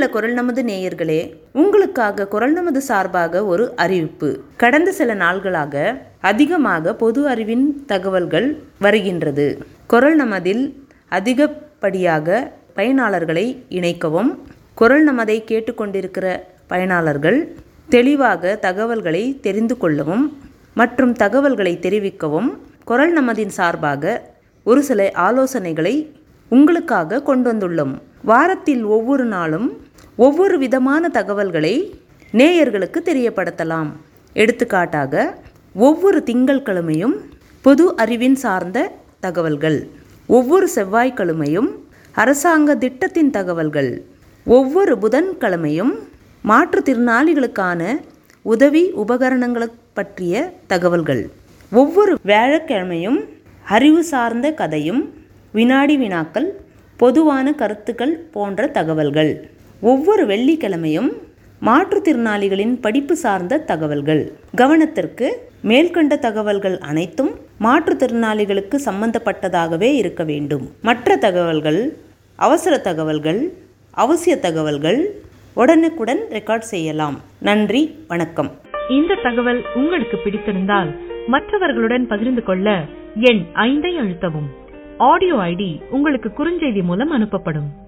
அன்புள்ள குரல் நமது நேயர்களே உங்களுக்காக குரல் நமது சார்பாக ஒரு அறிவிப்பு கடந்த சில நாள்களாக அதிகமாக பொது அறிவின் தகவல்கள் வருகின்றது குரல் நமதில் அதிகப்படியாக பயனாளர்களை இணைக்கவும் குரல் நமதை கேட்டுக்கொண்டிருக்கிற பயனாளர்கள் தெளிவாக தகவல்களை தெரிந்து கொள்ளவும் மற்றும் தகவல்களை தெரிவிக்கவும் குரல் நமதின் சார்பாக ஒரு சில ஆலோசனைகளை உங்களுக்காக கொண்டு வந்துள்ளோம் வாரத்தில் ஒவ்வொரு நாளும் ஒவ்வொரு விதமான தகவல்களை நேயர்களுக்கு தெரியப்படுத்தலாம் எடுத்துக்காட்டாக ஒவ்வொரு திங்கட்கிழமையும் பொது அறிவின் சார்ந்த தகவல்கள் ஒவ்வொரு செவ்வாய்க்கிழமையும் அரசாங்க திட்டத்தின் தகவல்கள் ஒவ்வொரு புதன்கிழமையும் மாற்றுத்திறனாளிகளுக்கான உதவி உபகரணங்களை பற்றிய தகவல்கள் ஒவ்வொரு வியாழக்கிழமையும் அறிவு சார்ந்த கதையும் வினாடி வினாக்கள் பொதுவான கருத்துக்கள் போன்ற தகவல்கள் ஒவ்வொரு வெள்ளிக்கிழமையும் மாற்றுத்திறனாளிகளின் படிப்பு சார்ந்த தகவல்கள் கவனத்திற்கு மேல்கண்ட தகவல்கள் அனைத்தும் மாற்றுத்திறனாளிகளுக்கு சம்பந்தப்பட்டதாகவே இருக்க வேண்டும் மற்ற தகவல்கள் அவசர தகவல்கள் அவசிய தகவல்கள் உடனுக்குடன் ரெக்கார்ட் செய்யலாம் நன்றி வணக்கம் இந்த தகவல் உங்களுக்கு பிடித்திருந்தால் மற்றவர்களுடன் பகிர்ந்து கொள்ள எண் ஐந்தை அழுத்தவும் ஆடியோ ஐடி உங்களுக்கு குறுஞ்செய்தி மூலம் அனுப்பப்படும்